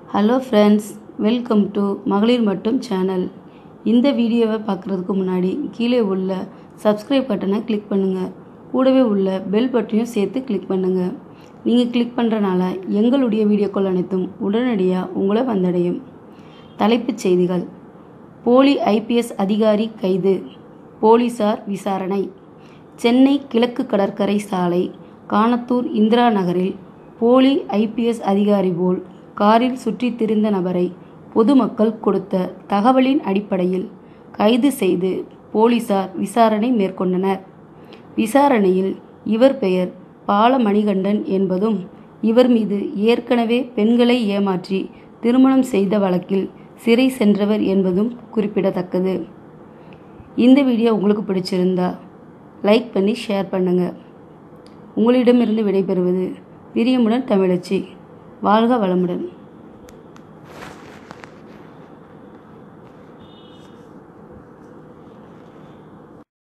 hello friends welcome to மகளிர் மட்டும் channel இந்த வீடியோவை பார்க்குறதுக்கு முன்னாடி கீழே உள்ள சப்ஸ்கிரைப் பட்டனை கிளிக் பண்ணுங்கள் கூடவே உள்ள பெல் பட்டனையும் சேர்த்து கிளிக் பண்ணுங்கள் நீங்கள் கிளிக் பண்ணுறனால எங்களுடைய வீடியோக்கள் அனைத்தும் உடனடியாக உங்களை வந்தடையும் தலைப்புச் செய்திகள் போலி ஐபிஎஸ் அதிகாரி கைது போலீசார் விசாரணை சென்னை கிழக்கு கடற்கரை சாலை கானத்தூர் இந்திரா நகரில் போலி ஐபிஎஸ் அதிகாரி போல் காரில் சுற்றித் திரிந்த நபரை பொதுமக்கள் கொடுத்த தகவலின் அடிப்படையில் கைது செய்து போலீசார் விசாரணை மேற்கொண்டனர் விசாரணையில் இவர் பெயர் பாலமணிகண்டன் என்பதும் இவர் மீது ஏற்கனவே பெண்களை ஏமாற்றி திருமணம் செய்த வழக்கில் சிறை சென்றவர் என்பதும் குறிப்பிடத்தக்கது இந்த வீடியோ உங்களுக்கு பிடிச்சிருந்தா லைக் பண்ணி ஷேர் பண்ணுங்கள் உங்களிடமிருந்து விடைபெறுவது பிரியமுடன் தமிழச்சி வாழ்க வளமுடன்